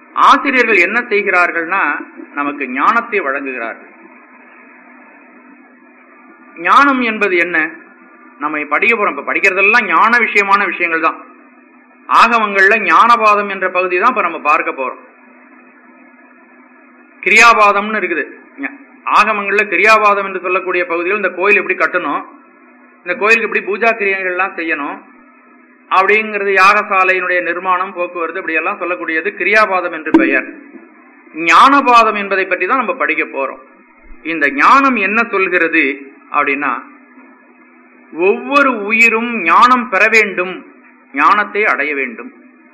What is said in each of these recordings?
ஆசிரியர்கள் என்ன செய்கிறார்கள்னா நமக்கு ஞானத்தை வழங்குகிறார்கள் ஞானம் என்பது என்ன நம்ம படிக்க போறோம் இப்ப படிக்கிறதெல்லாம் ஞான விஷயமான விஷயங்கள் தான் ஆகமங்கள்ல ஞானபாதம் என்ற பகுதி தான் இப்ப நம்ம பார்க்க போறோம் கிரியாபாதம்னு இருக்குது ஞ- ஆகமங்கள்ல கிரியாபாதம் என்று சொல்லக்கூடிய பகுதியில் இந்த கோயில் எப்படி கட்டணும் இந்த கோயிலுக்கு எப்படி பூஜா கிரியைகள்லாம் செய்யணும் அப்படிங்கிறது யாகசாலையினுடைய நிர்மாணம் போக்குவரத்து இப்படி எல்லாம் சொல்லக்கூடியது கிரியாபாதம் என்று பெயர் ஞானபாதம் என்பதை பற்றி தான் நம்ம படிக்க போறோம் இந்த ஞானம் என்ன சொல்கிறது அப்படின்னா ஒவ்வொரு உயிரும் ஞானம் பெற வேண்டும் ஞானத்தை அடைய வேண்டும்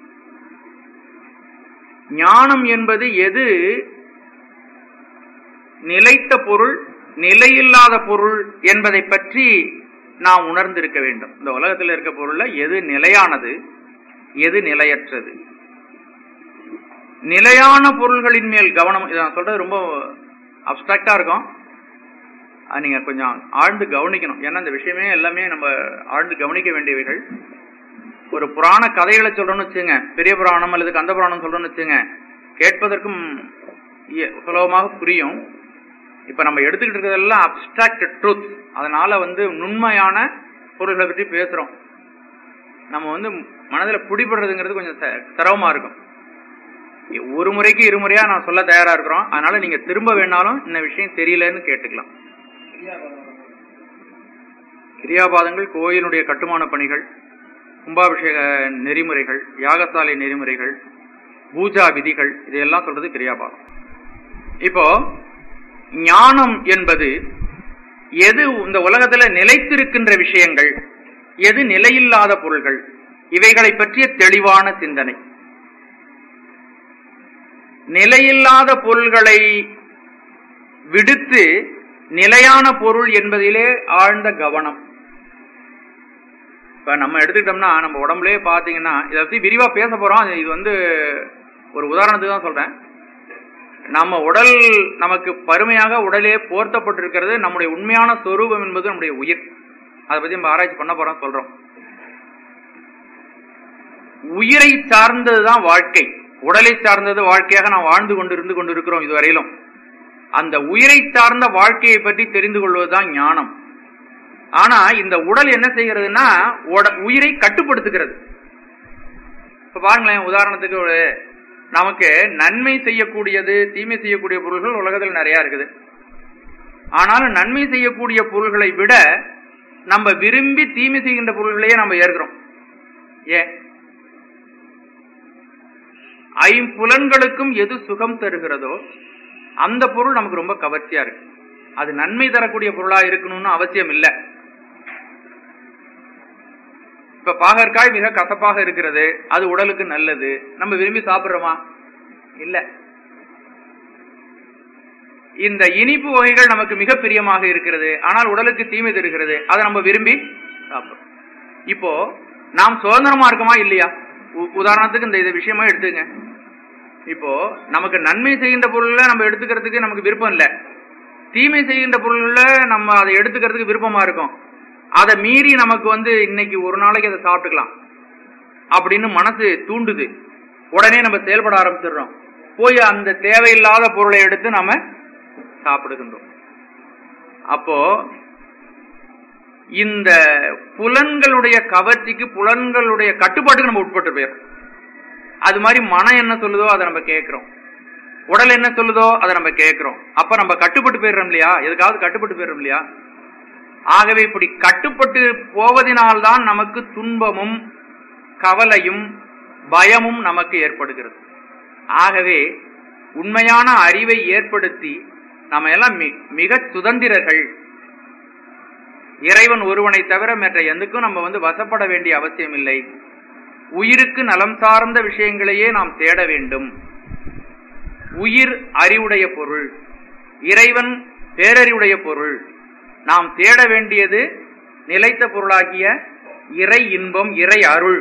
ஞானம் என்பது எது நிலைத்த பொருள் நிலையில்லாத பொருள் என்பதை பற்றி நாம் உணர்ந்திருக்க வேண்டும் இந்த உலகத்தில் இருக்க பொருள்ல எது நிலையானது எது நிலையற்றது நிலையான பொருள்களின் மேல் கவனம் இதை நான் சொல்றது ரொம்ப அப்டிராக்டா இருக்கும் அது நீங்க கொஞ்சம் ஆழ்ந்து கவனிக்கணும் ஏன்னா இந்த விஷயமே எல்லாமே நம்ம ஆழ்ந்து கவனிக்க வேண்டியவைகள் ஒரு புராண கதைகளை சொல்றோம்னு வச்சுங்க பெரிய புராணம் அல்லது கந்த புராணம் சொல்றோம்னு வச்சுங்க கேட்பதற்கும் இய- சுலபமாக புரியும் இப்ப நம்ம எடுத்துக்கிட்டு இருக்கிறதெல்லாம் அப்டிராக்ட் ட்ரூத் அதனால வந்து நுண்மையான பொருள்களை பற்றி பேசுறோம் நம்ம வந்து மனதில் பிடிபடுறதுங்கிறது கொஞ்சம் ச- சிரமமா இருக்கும் ஒரு முறைக்கு இருமுறையா நான் சொல்ல தயாரா இருக்கிறோம் அதனால நீங்க திரும்ப வேணாலும் இந்த விஷயம் தெரியலன்னு கேட்டுக்கலாம் கிரியாபாதங்கள் கோயிலுடைய கட்டுமான பணிகள் கும்பாபிஷேக நெறிமுறைகள் யாகசாலை நெறிமுறைகள் பூஜா விதிகள் இதையெல்லாம் சொல்றது கிரியாபாதம் இப்போ ஞானம் என்பது எது இந்த உலகத்துல நிலைத்திருக்கின்ற விஷயங்கள் எது நிலையில்லாத பொருள்கள் இவைகளை பற்றிய தெளிவான சிந்தனை நிலையில்லாத பொருள்களை விடுத்து நிலையான பொருள் என்பதிலே ஆழ்ந்த கவனம் இப்ப நம்ம எடுத்துக்கிட்டோம்னா நம்ம உடம்புலயே பாத்தீங்கன்னா இதை பத்தி விரிவா பேச போறோம் அது இது வந்து ஒரு உதாரணத்துக்கு தான் சொல்றேன் நம்ம உடல் நமக்கு பருமையாக உடலே போர்த்தப்பட்டிருக்கிறது நம்முடைய உண்மையான சொரூபம் என்பது நம்முடைய உயிர் அதை பத்தி நம்ம ஆராய்ச்சி பண்ண போறோம் சொல்றோம் உயிரை சார்ந்ததுதான் வாழ்க்கை உடலை சார்ந்தது வாழ்க்கையாக நாம் வாழ்ந்து கொண்டு இருந்து கொண்டிருக்கிறோம் இதுவரையிலும் அந்த உயிரை சார்ந்த வாழ்க்கையை பற்றி தெரிந்து கொள்வதுதான் ஞானம் ஆனா இந்த உடல் என்ன செய்கிறதுனா உட- உயிரை கட்டுப்படுத்துகிறது இப்ப பாருங்களேன் உதாரணத்துக்கு ஒரு நமக்கு நன்மை செய்யக்கூடியது தீமை செய்யக்கூடிய பொருள்கள் உலகத்தில் நிறைய இருக்குது ஆனாலும் நன்மை செய்யக்கூடிய பொருள்களை விட நம்ம விரும்பி தீமை செய்கின்ற பொருள்களையே நம்ம ஏற்கிறோம் ஏன் ஐம்புலன்களுக்கும் எது சுகம் தருகிறதோ அந்த பொருள் நமக்கு ரொம்ப கவர்ச்சியா இருக்கு அது நன்மை தரக்கூடிய பொருளா இருக்கணும்னு அவசியம் இல்லை இப்ப பாகற்காய் மிக கசப்பாக இருக்கிறது அது உடலுக்கு நல்லது நம்ம விரும்பி சாப்பிடுறோமா இல்ல இந்த இனிப்பு வகைகள் நமக்கு மிக பிரியமாக இருக்கிறது ஆனால் உடலுக்கு தீமை தருகிறது அதை நம்ம விரும்பி சாப்பிடுறோம் இப்போ நாம் சுதந்திரமா இருக்கோமா இல்லையா உ- உதாரணத்துக்கு இந்த இது விஷயமா எடுத்துங்க இப்போ நமக்கு நன்மை செய்கின்ற பொருள்ல நம்ம எடுத்துக்கிறதுக்கு நமக்கு விருப்பம் இல்ல தீமை செய்கின்ற பொருள்ல நம்ம அதை எடுத்துக்கிறதுக்கு விருப்பமா இருக்கும் அதை மீறி நமக்கு வந்து இன்னைக்கு ஒரு நாளைக்கு அதை சாப்பிட்டுக்கலாம் அப்படின்னு மனசு தூண்டுது உடனே நம்ம செயல்பட ஆரம்பிச்சிடுறோம் போய் அந்த தேவையில்லாத பொருளை எடுத்து நாம சாப்பிடுகின்றோம் அப்போ இந்த புலன்களுடைய கவர்ச்சிக்கு புலன்களுடைய கட்டுப்பாட்டுக்கு நம்ம உட்பட்டு போயிடும் அது மாதிரி மனம் என்ன சொல்லுதோ அதை நம்ம கேட்கிறோம் உடல் என்ன சொல்லுதோ அதை நம்ம கேட்கிறோம் அப்ப நம்ம கட்டுப்பட்டு போயிடுறோம் இல்லையா எதுக்காவது கட்டுப்பட்டு போயிடுறோம் இல்லையா ஆகவே இப்படி கட்டுப்பட்டு போவதனால்தான் நமக்கு துன்பமும் கவலையும் பயமும் நமக்கு ஏற்படுகிறது ஆகவே உண்மையான அறிவை ஏற்படுத்தி நம்ம எல்லாம் மி- மிக சுதந்திரர்கள் இறைவன் ஒருவனை தவிர மற்ற எதுக்கும் நம்ம வந்து வசப்பட வேண்டிய அவசியம் இல்லை உயிருக்கு நலம் சார்ந்த விஷயங்களையே நாம் தேட வேண்டும் உயிர் அறிவுடைய பொருள் இறைவன் பேரறிவுடைய பொருள் நாம் தேட வேண்டியது நிலைத்த பொருளாகிய இறை இன்பம் இறை அருள்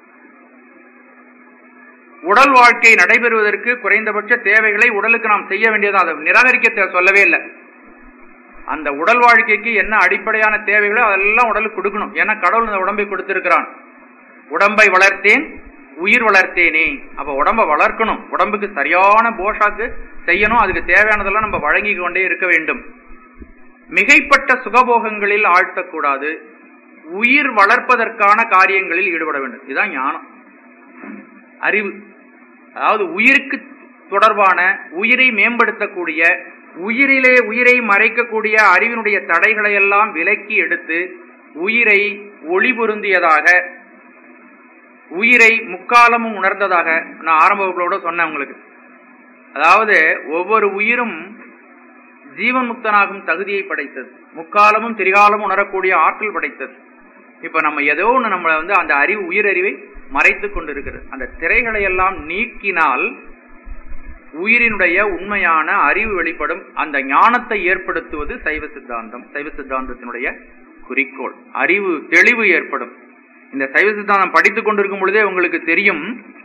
உடல் வாழ்க்கை நடைபெறுவதற்கு குறைந்தபட்ச தேவைகளை உடலுக்கு நாம் செய்ய வேண்டியது அதை நிராகரிக்க தே- சொல்லவே இல்லை அந்த உடல் வாழ்க்கைக்கு என்ன அடிப்படையான தேவைகளோ அதெல்லாம் உடலுக்கு கொடுக்கணும் ஏன்னா கடவுள் இந்த உடம்பை கொடுத்திருக்கிறான் உடம்பை வளர்த்தேன் உயிர் வளர்த்தேனே அப்ப உடம்ப வளர்க்கணும் உடம்புக்கு சரியான போஷாக்கு செய்யணும் அதுக்கு தேவையானதெல்லாம் நம்ம வழங்கி கொண்டே இருக்க வேண்டும் மிகைப்பட்ட சுகபோகங்களில் ஆழ்த்தக்கூடாது உயிர் வளர்ப்பதற்கான காரியங்களில் ஈடுபட வேண்டும் இதுதான் ஞானம் அறிவு அதாவது உயிருக்கு தொடர்பான உயிரை மேம்படுத்தக்கூடிய உயிரிலே உயிரை மறைக்கக்கூடிய அறிவினுடைய தடைகளை எல்லாம் விலக்கி எடுத்து உயிரை ஒளி பொருந்தியதாக உயிரை முக்காலமும் உணர்ந்ததாக நான் ஆரம்ப வகுப்புகளோட சொன்னேன் உங்களுக்கு அதாவது ஒவ்வொரு உயிரும் ஜீவன் முக்தனாகும் தகுதியை படைத்தது முக்காலமும் திரிகாலமும் உணரக்கூடிய ஆற்றல் படைத்தது இப்ப நம்ம ஏதோ ஒண்ணு நம்மள வந்து அந்த அறிவு உயிரறிவை மறைத்து கொண்டிருக்கிறது அந்த திரைகளை எல்லாம் நீக்கினால் உயிரினுடைய உண்மையான அறிவு வெளிப்படும் அந்த ஞானத்தை ஏற்படுத்துவது சைவ சித்தாந்தம் சைவ சித்தாந்தத்தினுடைய குறிக்கோள் அறிவு தெளிவு ஏற்படும் இந்த சைவ சித்தாந்தம் படித்துக் கொண்டிருக்கும் பொழுதே உங்களுக்கு தெரியும்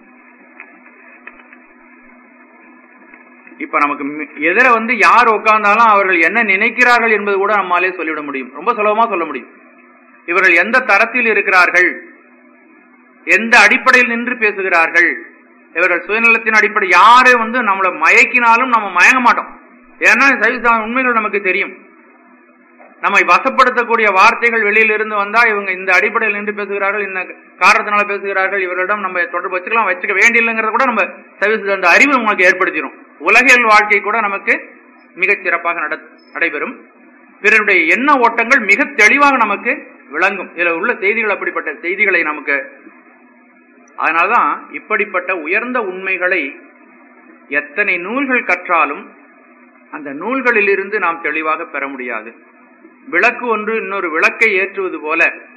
இப்ப நமக்கு மி- எதிர வந்து யார் உட்கார்ந்தாலும் அவர்கள் என்ன நினைக்கிறார்கள் என்பது கூட நம்மாலே சொல்லிவிட முடியும் ரொம்ப சுலபமா சொல்ல முடியும் இவர்கள் எந்த தரத்தில் இருக்கிறார்கள் எந்த அடிப்படையில் நின்று பேசுகிறார்கள் இவர்கள் சுயநலத்தின் அடிப்படை யாரு வந்து நம்மளை மயக்கினாலும் நம்ம மயங்க மாட்டோம் ஏன்னா சைவ சித்தாந்த உண்மைகள் நமக்கு தெரியும் நம்மை வசப்படுத்தக்கூடிய வார்த்தைகள் வெளியில இருந்து வந்தா இவங்க இந்த அடிப்படையில் நின்று பேசுகிறார்கள் இந்த காரணத்தினால பேசுகிறார்கள் இவர்களிடம் நம்ம தொடர்பு வச்சுக்கலாம் வச்சுக்க வேண்டியில்லைங்கிறத கூட நம்ம சைவ சித்தாந்த அறிவு நமக்கு ஏற்படுத்திடும் உலகியல் வாழ்க்கை கூட நமக்கு மிகச் சிறப்பாக நட- நடைபெறும் பிறருடைய எண்ண ஓட்டங்கள் மிக தெளிவாக நமக்கு விளங்கும் இதுல உள்ள செய்திகள் அப்படிப்பட்ட செய்திகளை நமக்கு அதனால்தான் இப்படிப்பட்ட உயர்ந்த உண்மைகளை எத்தனை நூல்கள் கற்றாலும் அந்த நூல்களிலிருந்து நாம் தெளிவாக பெற முடியாது விளக்கு ஒன்று இன்னொரு விளக்கை ஏற்றுவது போல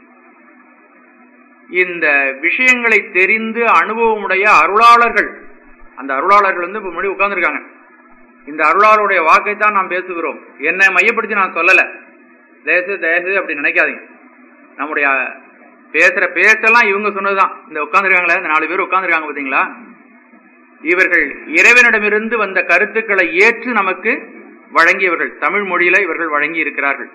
இந்த விஷயங்களை தெரிந்து அனுபவமுடைய அருளாளர்கள் அந்த அருளாளர்கள் வந்து இப்ப முன்னாடி உட்கார்ந்துருக்காங்க இந்த அருளாளருடைய வாக்கை தான் நாம் பேசுகிறோம் என்னை மையப்படுத்தி நான் சொல்லல தேசு தேசு அப்படி நினைக்காதீங்க நம்முடைய பேசுற பேச்செல்லாம் இவங்க சொன்னதுதான் இந்த உட்கார்ந்துருக்காங்களே இந்த நாலு பேர் உட்கார்ந்துருக்காங்க பாத்தீங்களா இவர்கள் இறைவனிடமிருந்து வந்த கருத்துக்களை ஏற்று நமக்கு வழங்கியவர்கள் தமிழ் மொழியில இவர்கள் வழங்கி இருக்கிறார்கள்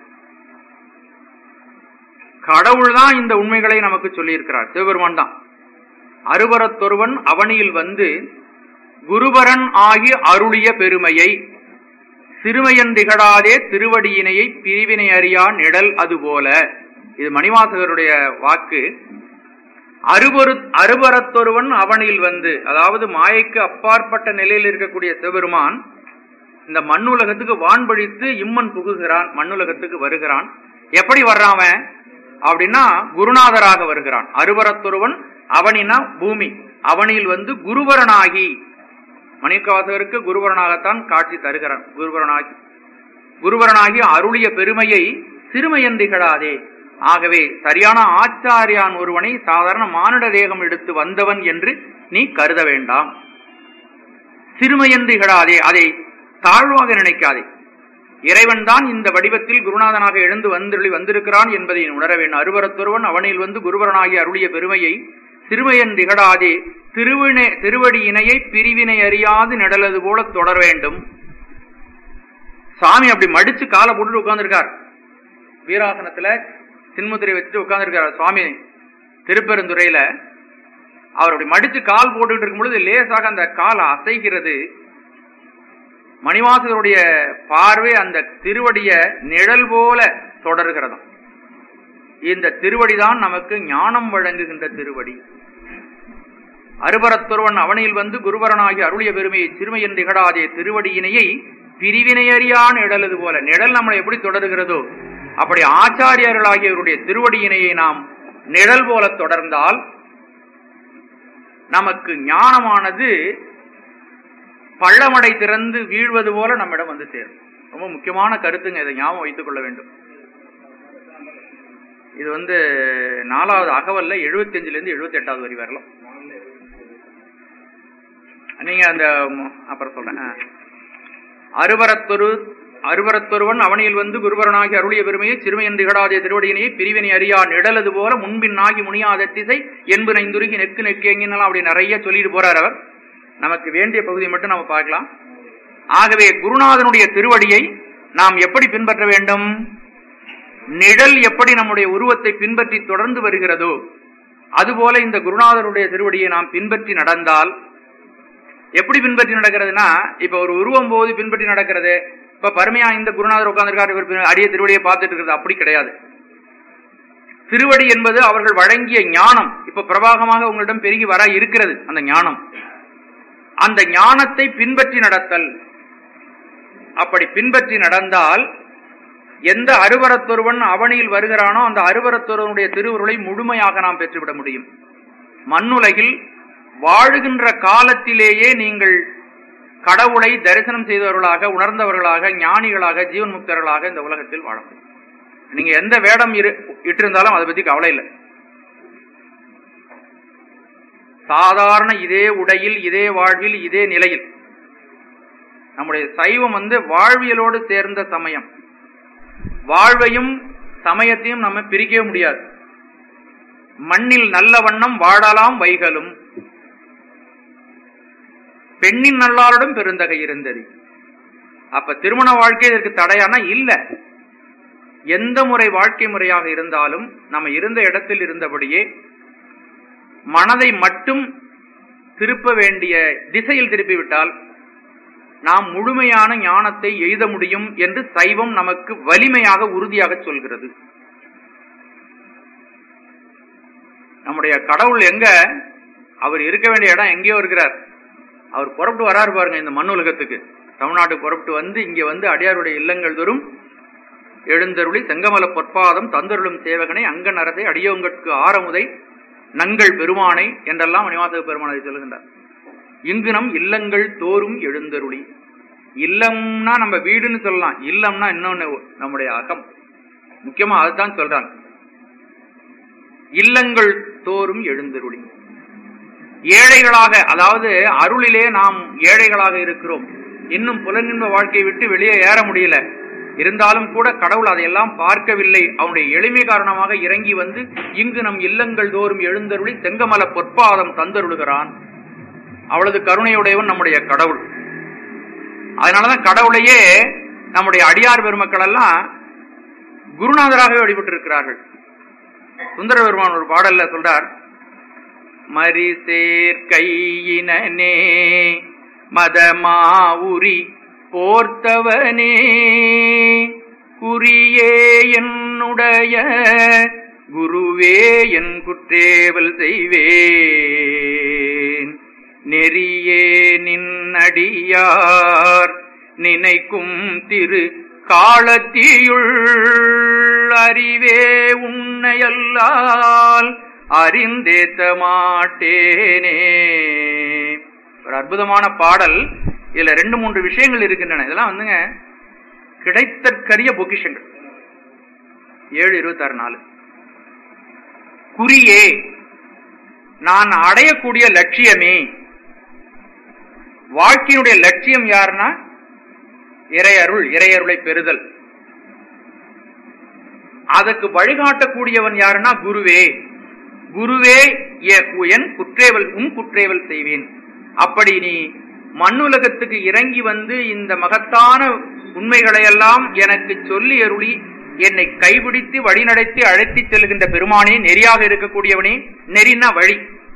கடவுள் தான் இந்த உண்மைகளை நமக்கு சொல்லியிருக்கிறார் சிவபெருமான் தான் அருவரத்தொருவன் அவனியில் வந்து குருபரன் ஆகி அருளிய பெருமையை சிறுமையன் திகழாதே திருவடியினையை பிரிவினை அறியா நிழல் அதுபோல இது மணிவாசகருடைய வாக்கு அருபொரு அருபரத்தொருவன் அவனில் வந்து அதாவது மாயைக்கு அப்பாற்பட்ட நிலையில் இருக்கக்கூடிய சிவபெருமான் இந்த மண்ணுலகத்துக்கு வான்பழித்து இம்மன் புகுகிறான் மண்ணுலகத்துக்கு வருகிறான் எப்படி வர்றான் அவன் அப்படின்னா குருநாதராக வருகிறான் அருவரத்தொருவன் அவனினா பூமி அவனில் வந்து குருவரனாகி மணிக்கவாசகருக்கு குருவரனாகத்தான் காட்சி தருகிறான் குருவரனாகி குருவரனாகி அருளிய பெருமையை சிறுமையன் திகழாதே ஆகவே சரியான ஆச்சாரியான் ஒருவனை சாதாரண மானிட தேகம் எடுத்து வந்தவன் என்று நீ கருத வேண்டாம் சிறுமையன் திகழாதே அதை தாழ்வாக நினைக்காதே இறைவன் தான் இந்த வடிவத்தில் குருநாதனாக எழுந்து வந்தருளி வந்திருக்கிறான் என்பதை நீ உணர வேண்டும் அருவரத்தொருவன் அவனில் வந்து குருவரனாகி அருளிய பெருமையை சிறுமையன் திகழாதே திருவினை திருவடி இணையை பிரிவினை அறியாது நிடலது போல தொடர வேண்டும் சாமி அப்படி மடிச்சு காலை போட்டுட்டு உட்கார்ந்திருக்கார் வீராசனத்துல சின்முத்திரை வச்சுட்டு உட்கார்ந்திருக்கார் சுவாமி திருப்பெருந்துறையில அவர் அப்படி மடிச்சு கால் போட்டுட்டு இருக்கும் பொழுது லேசாக அந்த கால் அசைகிறது மணிவாசகருடைய பார்வை அந்த திருவடிய நிழல் போல தொடர்கிறதாம் இந்த திருவடிதான் நமக்கு ஞானம் வழங்குகின்ற திருவடி அருபரத்தொருவன் அவனில் வந்து குருவரனாகி அருளிய பெருமையை சிறுமையன் திகழாதே திருவடியினையை பிரிவினையறியா நிழலது போல நிழல் நம்மளை எப்படி தொடர்கிறதோ அப்படி ஆச்சாரியர்களாகியவருடைய திருவடியினையை நாம் நிழல் போல தொடர்ந்தால் நமக்கு ஞானமானது பள்ளமடை திறந்து வீழ்வது போல நம்மிடம் வந்து சேரும் ரொம்ப முக்கியமான கருத்துங்க இதை ஞாபகம் வைத்துக் கொள்ள வேண்டும் இது வந்து நாலாவது அகவல்ல எழுபத்தி அஞ்சுல இருந்து எழுபத்தி எட்டாவது வரி வரலாம் நீங்க அந்த ம், அப்புறம் சொல்றேன் ஆ. அருவரத்தொரு அருவரத்தொருவன் அவனில் வந்து குருவரனாகி அருளிய பெருமையை சிறுமையன் திகழாதே திருவடியினையை பிரிவினை அறியா நிழலது போல முன்பின்னாகி முனியாத திசை என்பு நைந்துருகி நெக்கு நெக்கு எங்கினாலும் அப்படி நிறைய சொல்லிட்டு போறார் அவர் நமக்கு வேண்டிய பகுதியை மட்டும் நம்ம பார்க்கலாம் ஆகவே குருநாதனுடைய திருவடியை நாம் எப்படி பின்பற்ற வேண்டும் நிழல் எப்படி நம்முடைய உருவத்தை பின்பற்றி தொடர்ந்து வருகிறதோ அதுபோல இந்த குருநாதருடைய திருவடியை நாம் பின்பற்றி நடந்தால் எப்படி பின்பற்றி நடக்கிறதுனா இப்ப ஒரு உருவம் போது பின்பற்றி நடக்கிறது இப்ப பருமையா இந்த குருநாதர் உட்கார்ந்திருக்காரு இவர் பின்ன- அடிய திருவடியை பார்த்துட்டு இருக்கிறது அப்படி கிடையாது திருவடி என்பது அவர்கள் வழங்கிய ஞானம் இப்ப பிரபாகமாக உங்களிடம் பெருகி வர இருக்கிறது அந்த ஞானம் அந்த ஞானத்தை பின்பற்றி நடத்தல் அப்படி பின்பற்றி நடந்தால் எந்த அருவரத்தொருவன் அவனியில் வருகிறானோ அந்த அருவரத்தொருவனுடைய திருவுருளை முழுமையாக நாம் பெற்றுவிட முடியும் மண்ணுலகில் வாழுகின்ற காலத்திலேயே நீங்கள் கடவுளை தரிசனம் செய்தவர்களாக உணர்ந்தவர்களாக ஞானிகளாக ஜீவன் முக்தர்களாக இந்த உலகத்தில் வாழ முடியும் நீங்க எந்த வேடம் இரு இட்டிருந்தாலும் அதை பத்தி கவலை இல்லை சாதாரண இதே உடையில் இதே வாழ்வில் இதே நிலையில் நம்முடைய சைவம் வந்து வாழ்வியலோடு சேர்ந்த சமயம் வாழ்வையும் சமயத்தையும் நம்ம பிரிக்கவே முடியாது மண்ணில் நல்ல வண்ணம் வாழலாம் வைகளும் பெண்ணின் நல்லாருடன் பெருந்தகை இருந்தது அப்ப திருமண வாழ்க்கை இதற்கு தடையானா இல்ல எந்த முறை வாழ்க்கை முறையாக இருந்தாலும் நம்ம இருந்த இடத்தில் இருந்தபடியே மனதை மட்டும் திருப்ப வேண்டிய திசையில் திருப்பிவிட்டால் நாம் முழுமையான ஞானத்தை எய்த முடியும் என்று சைவம் நமக்கு வலிமையாக உறுதியாக சொல்கிறது நம்முடைய கடவுள் எங்க அவர் இருக்க வேண்டிய இடம் எங்கேயோ இருக்கிறார் அவர் புறப்பட்டு வராரு பாருங்க இந்த மண்ணுலகத்துக்கு தமிழ்நாட்டுக்கு புறப்பட்டு வந்து இங்க வந்து அடியாருடைய இல்லங்கள் தோறும் எழுந்தருளி செங்கமல பொற்பாதம் தந்தருளும் சேவகனை அங்க நரதை அடியோங்கட்கு ஆரமுதை நங்கள் பெருமானை என்றெல்லாம் மணிவாசக பெருமானை சொல்லுகின்றார் இங்கு நம் இல்லங்கள் தோறும் எழுந்தருளி இல்லம்னா நம்ம வீடுன்னு சொல்லலாம் இல்லம்னா இன்னொன்னு நம்முடைய அகம் முக்கியமா அதுதான் சொல்றாங்க இல்லங்கள் தோறும் எழுந்தருளி ஏழைகளாக அதாவது அருளிலே நாம் ஏழைகளாக இருக்கிறோம் இன்னும் புலனின்ப வாழ்க்கையை விட்டு வெளியே ஏற முடியல இருந்தாலும் கூட கடவுள் அதையெல்லாம் பார்க்கவில்லை அவனுடைய எளிமை காரணமாக இறங்கி வந்து இங்கு நம் இல்லங்கள் தோறும் எழுந்தருளி செங்கமல பொற்பாதம் தந்தருளுகிறான் அவளது கருணையுடையவன் நம்முடைய கடவுள் அதனாலதான் கடவுளையே நம்முடைய அடியார் பெருமக்கள் எல்லாம் குருநாதராகவே வழிபட்டு இருக்கிறார்கள் சுந்தர பெருமான் ஒரு பாடல்ல சொல்றார் மரிசேர் கையினே மதமாவுரி போர்த்தவனே குறியே என்னுடைய குருவே என் குற்றேவல் செய்வேன் நெறியே நின்னடியார் நினைக்கும் திரு காலத்தியுள் அறிவே உன்னையல்லால் அறிந்தேத்த மாட்டேனே ஒரு அற்புதமான பாடல் இதுல ரெண்டு மூன்று விஷயங்கள் இருக்கின்றன இதெல்லாம் வந்துங்க கிடைத்தற்கரிய பொக்கிஷங்கள் ஏழு இருபத்தாறு நாலு குறியே நான் அடையக்கூடிய லட்சியமே வாழ்க்கையினுடைய லட்சியம் யாருன்னா இறையருள் இறையருளை பெறுதல் அதற்கு வழிகாட்டக்கூடியவன் யாருன்னா குருவே குருவே எ- என் குற்றேவல் உன் குற்றேவல் செய்வேன் அப்படி நீ மண்ணுலகத்துக்கு இறங்கி வந்து இந்த மகத்தான உண்மைகளையெல்லாம் எனக்கு சொல்லி அருளி என்னை கைபிடித்து வழிநடத்தி அழைத்துச் செல்கின்ற பெருமானே நெறியாக இருக்கக்கூடியவனே நெறினா வழி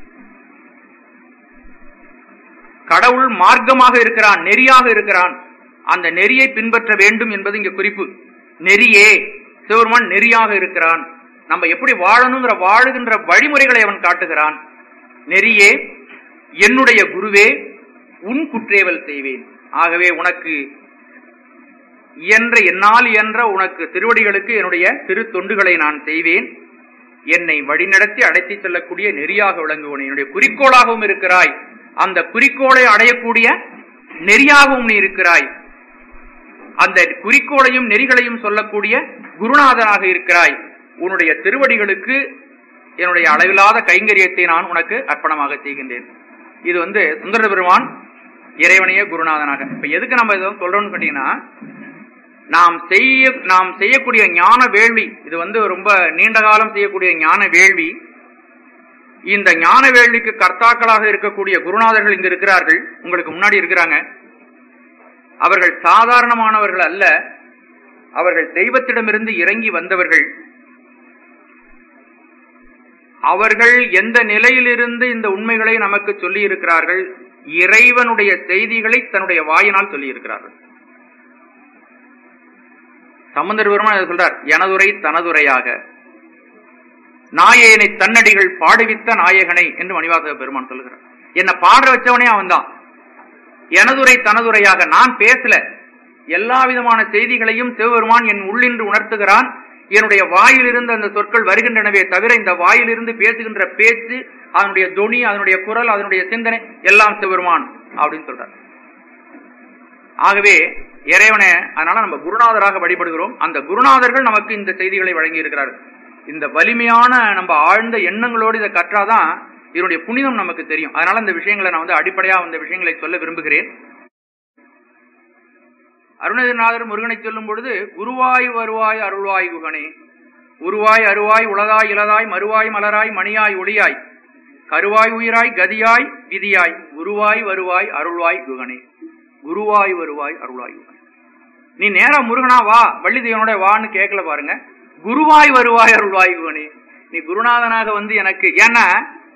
கடவுள் மார்க்கமாக இருக்கிறான் நெறியாக இருக்கிறான் அந்த நெறியை பின்பற்ற வேண்டும் என்பது இங்க குறிப்பு நெறியே சிவருமான் நெறியாக இருக்கிறான் நம்ம எப்படி வாழணுங்கிற வாழுகின்ற வழிமுறைகளை அவன் காட்டுகிறான் நெறியே என்னுடைய குருவே உன் குற்றேவல் செய்வேன் ஆகவே உனக்கு இயன்ற என்னால் இயன்ற உனக்கு திருவடிகளுக்கு என்னுடைய திரு தொண்டுகளை நான் செய்வேன் என்னை வழிநடத்தி அடைத்துச் செல்லக்கூடிய நெறியாக விளங்குவன் என்னுடைய குறிக்கோளாகவும் இருக்கிறாய் அந்த குறிக்கோளை அடையக்கூடிய நெறியாகவும் நீ இருக்கிறாய் அந்த குறிக்கோளையும் நெறிகளையும் சொல்லக்கூடிய குருநாதனாக இருக்கிறாய் உன்னுடைய திருவடிகளுக்கு என்னுடைய அளவில்லாத கைங்கரியத்தை நான் உனக்கு அர்ப்பணமாக செய்கின்றேன் இது வந்து சுந்தர பெருமான் இறைவனையே குருநாதனாக இப்ப எதுக்கு நம்ம இதை சொல்றோம்னு கேட்டீங்கன்னா நாம் செய்ய நாம் செய்யக்கூடிய ஞான வேள்வி இது வந்து ரொம்ப நீண்ட காலம் செய்யக்கூடிய ஞான வேள்வி இந்த ஞான வேள்விக்கு கர்த்தாக்களாக இருக்கக்கூடிய குருநாதர்கள் இங்க இருக்கிறார்கள் உங்களுக்கு முன்னாடி இருக்கிறாங்க அவர்கள் சாதாரணமானவர்கள் அல்ல அவர்கள் தெய்வத்திடமிருந்து இறங்கி வந்தவர்கள் அவர்கள் எந்த நிலையிலிருந்து இந்த உண்மைகளை நமக்கு சொல்லி இருக்கிறார்கள் இறைவனுடைய செய்திகளை தன்னுடைய வாயினால் சொல்லி இருக்கிறார்கள் சம்பந்தர் பெருமான் இதை சொல்றார் எனதுரை தனதுரையாக நாயேனை தன்னடிகள் பாடுவித்த நாயகனை என்று மணிவாசக பெருமான் சொல்லுகிறார் என்ன பாடுற வச்சவனே அவன்தான் எனதுரை தனதுரையாக நான் பேசல எல்லா விதமான செய்திகளையும் சிவபெருமான் என் உள்ளின்று உணர்த்துகிறான் என்னுடைய வாயிலிருந்து அந்த சொற்கள் வருகின்றனவே தவிர இந்த வாயிலிருந்து பேசுகின்ற பேச்சு அதனுடைய தொனி அதனுடைய குரல் அதனுடைய சிந்தனை எல்லாம் சிவபெருமான் அப்படின்னு சொல்றார் ஆகவே இறைவனே அதனால நம்ம குருநாதராக வழிபடுகிறோம் அந்த குருநாதர்கள் நமக்கு இந்த செய்திகளை வழங்கி இருக்கிறார்கள் இந்த வலிமையான நம்ம ஆழ்ந்த எண்ணங்களோடு இதை கற்றாதான் இதனுடைய புனிதம் நமக்கு தெரியும் அதனால இந்த விஷயங்களை நான் வந்து அடிப்படையா இந்த விஷயங்களை சொல்ல விரும்புகிறேன் அருணகிரிநாதர் முருகனை சொல்லும் பொழுது குருவாய் வருவாய் அருள்வாய் குகனே உருவாய் அருவாய் உலதாய் இலதாய் மறுவாய் மலராய் மணியாய் ஒளியாய் கருவாய் உயிராய் கதியாய் விதியாய் குருவாய் வருவாய் அருள்வாய் குகனே குருவாய் வருவாய் அருள்வாய் குகனே நீ நேரா முருகனா வா வள்ளி தெய்வனோட வான்னு கேட்கல பாருங்க குருவாய் வருவாய் அருள்வாய் குகனே நீ குருநாதனாக வந்து எனக்கு ஏன்னா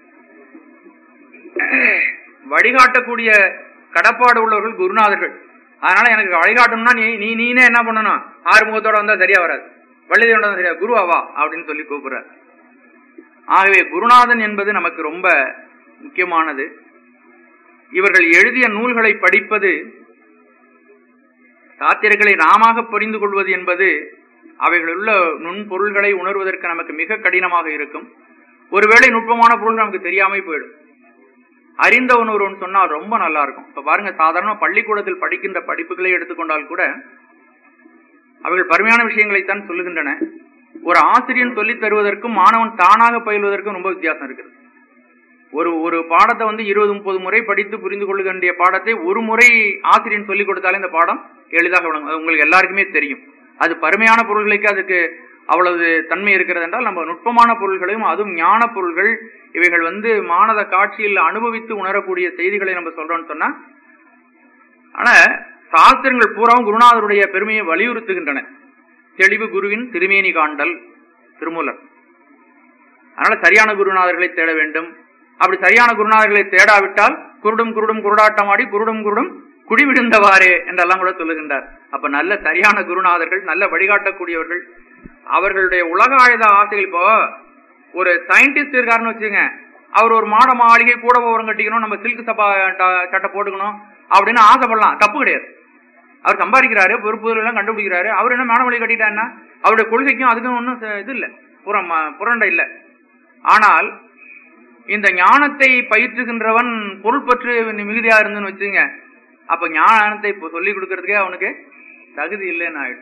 வழிகாட்டக்கூடிய கடப்பாடு உள்ளவர்கள் குருநாதர்கள் அதனால எனக்கு வழிகாட்டணும்னா நீ நீ நீனே என்ன பண்ணணும் ஆறுமுகத்தோட வந்தா சரியா வராது வள்ளிதேவனோட வந்தா சரியா குருவாவா அப்படின்னு சொல்லி கூப்பிடுற ஆகவே குருநாதன் என்பது நமக்கு ரொம்ப முக்கியமானது இவர்கள் எழுதிய நூல்களை படிப்பது சாத்திரங்களை நாமாக புரிந்து கொள்வது என்பது அவைகள் உள்ள நுண்பொருள்களை உணர்வதற்கு நமக்கு மிக கடினமாக இருக்கும் ஒருவேளை நுட்பமான பொருள் நமக்கு தெரியாம போயிடும் அறிந்தவன் ஒருவன் சொன்னால் ரொம்ப நல்லா இருக்கும் இப்ப பாருங்க சாதாரண பள்ளிக்கூடத்தில் படிக்கின்ற படிப்புகளை எடுத்துக்கொண்டால் கூட அவைகள் பருமையான விஷயங்களைத்தான் சொல்லுகின்றன ஒரு ஆசிரியன் சொல்லித் தருவதற்கும் மாணவன் தானாக பயில்வதற்கும் ரொம்ப வித்தியாசம் இருக்கிறது ஒரு ஒரு பாடத்தை வந்து இருபது முப்பது முறை படித்து புரிந்து கொள்ள வேண்டிய பாடத்தை ஒரு முறை ஆசிரியன் சொல்லிக் கொடுத்தாலே இந்த பாடம் எளிதாக விளங்கும் அது உங்களுக்கு எல்லாருக்குமே தெரியும் அது பருமையான பொருள்களுக்கு அதுக்கு அவ்வளவு தன்மை இருக்கிறது என்றால் நம்ம நுட்பமான பொருள்களையும் அதுவும் ஞான பொருள்கள் இவைகள் வந்து மானத காட்சியில் அனுபவித்து உணரக்கூடிய செய்திகளை நம்ம சொல்றோம்னு சொன்னா ஆனா சாஸ்திரங்கள் பூராவும் குருநாதருடைய பெருமையை வலியுறுத்துகின்றன தெளிவு குருவின் திருமேனி காண்டல் திருமூலர் அதனால சரியான குருநாதர்களை தேட வேண்டும் அப்படி சரியான குருநாதர்களை தேடாவிட்டால் குருடும் குருடும் குருடாட்டமாடி குருடும் குருடும் குடிவிடுந்தவாறே என்றெல்லாம் கூட சொல்லுகின்றார் அப்ப நல்ல சரியான குருநாதர்கள் நல்ல வழிகாட்டக்கூடியவர்கள் அவர்களுடைய உலக ஆயுத ஆசைகள் இப்போ ஒரு சயின்டிஸ்ட் இருக்காருன்னு வச்சுங்க அவர் ஒரு மாட மாளிகை கூட ஓரம் கட்டிக்கணும் நம்ம சில்க் சப்பா ட- சட்டை போட்டுக்கணும் அப்படின்னு ஆசைப்படலாம் தப்பு கிடையாது அவர் சம்பாதிக்கிறாரு பொறுப்பு எல்லாம் கண்டுபிடிக்கிறாரு அவர் என்ன மேட மாளிகை கட்டிட்டாருன்னா அவருடைய கொள்கைக்கும் அதுக்கும் ஒன்றும் இது இல்லை புறம் புரண்டை இல்லை ஆனால் இந்த ஞானத்தை பயிற்றுகின்றவன் பொருள்பற்று மிகுதியா இருந்துன்னு வச்சுங்க அப்ப ஞானத்தை இப்போ சொல்லி கொடுக்கறதுக்கே அவனுக்கு தகுதி இல்லைன்னு ஆயிடும்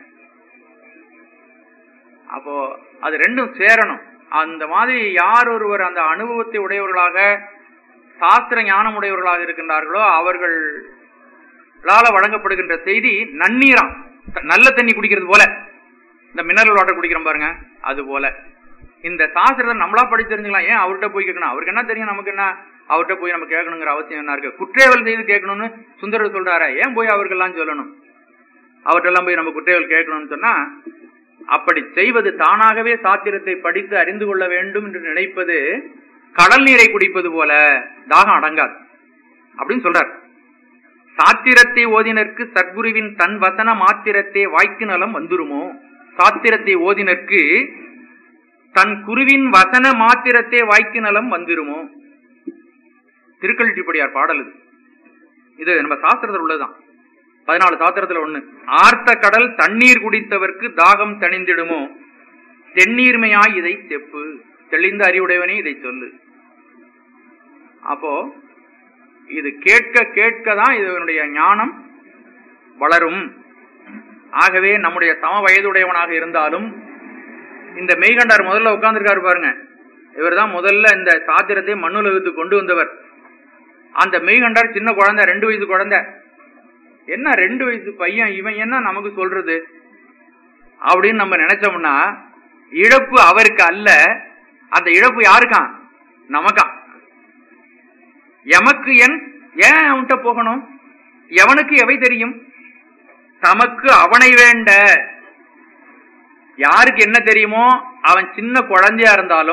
அப்போ அது ரெண்டும் சேரணும் அந்த மாதிரி யார் ஒருவர் அந்த அனுபவத்தை உடையவர்களாக சாஸ்திர ஞானம் உடையவர்களாக இருக்கின்றார்களோ அவர்களால வழங்கப்படுகின்ற செய்தி நன்னீராம் நல்ல தண்ணி குடிக்கிறது போல இந்த மினரல் வாட்டர் குடிக்கிறோம் பாருங்க அது போல இந்த சாஸ்திரத்தை நம்மளா படிச்சு தெரிஞ்சுக்கலாம் ஏன் அவர்கிட்ட போய் கேட்கணும் அவருக்கு என்ன தெரியும் நமக்கு என்ன அவர்கிட்ட போய் நம்ம கேட்கணுங்கிற அவசியம் என்ன இருக்கு குற்றேவல் செய்து கேட்கணும்னு சுந்தரர் சொல்றாரு ஏன் போய் அவர்கள்லாம் சொல்லணும் அவர்கிட்டெல்லாம் போய் நம்ம குற்றேவல் கேட்கணும்னு சொன்னா அப்படி செய்வது தானாகவே சாத்திரத்தை படித்து அறிந்து கொள்ள வேண்டும் என்று நினைப்பது கடல் நீரை குடிப்பது போல தாகம் அடங்காது அப்படின்னு சொல்றார் சாத்திரத்தை ஓதினருக்கு சத்குருவின் தன் வசன மாத்திரத்தை வாய்க்கு நலம் வந்துருமோ சாத்திரத்தை ஓதினருக்கு தன் குருவின் வசன மாத்திரத்தை வாய்க்கு நலம் வந்துருமோ திருக்கல்விப்படியார் பாடல் இது இது நம்ம சாஸ்திரத்தில் உள்ளதுதான் பதினாலு சாத்திரத்துல ஒண்ணு ஆர்த்த கடல் தண்ணீர் குடித்தவர்க்கு தாகம் தணிந்திடுமோ தென்னீர்மையாய் இதை செப்பு தெளிந்த அறிவுடையவனே இதை சொல்லு அப்போ இது கேட்க கேட்க தான் இதனுடைய ஞானம் வளரும் ஆகவே நம்முடைய சம வயதுடையவனாக இருந்தாலும் இந்த மெய்கண்டார் முதல்ல உட்கார்ந்துருக்காரு பாருங்க இவர்தான் முதல்ல இந்த சாத்திரத்தை மண்ணுலகத்து கொண்டு வந்தவர் அந்த மெய்கண்டார் சின்ன குழந்தை ரெண்டு வயசு குழந்தை என்ன ரெண்டு வயசு பையன் இவன் என்ன நமக்கு சொல்றது அப்படின்னு நம்ம நினைச்சோம்னா இழப்பு அவருக்கு அல்ல அந்த இழப்பு யாருக்கான் நமக்கான் எமக்கு என் ஏன் அவன்கிட்ட போகணும் எவனுக்கு எவை தெரியும் தமக்கு அவனை வேண்ட யாருக்கு என்ன தெரியுமோ அவன் சின்ன குழந்தையா இருந்தாலும்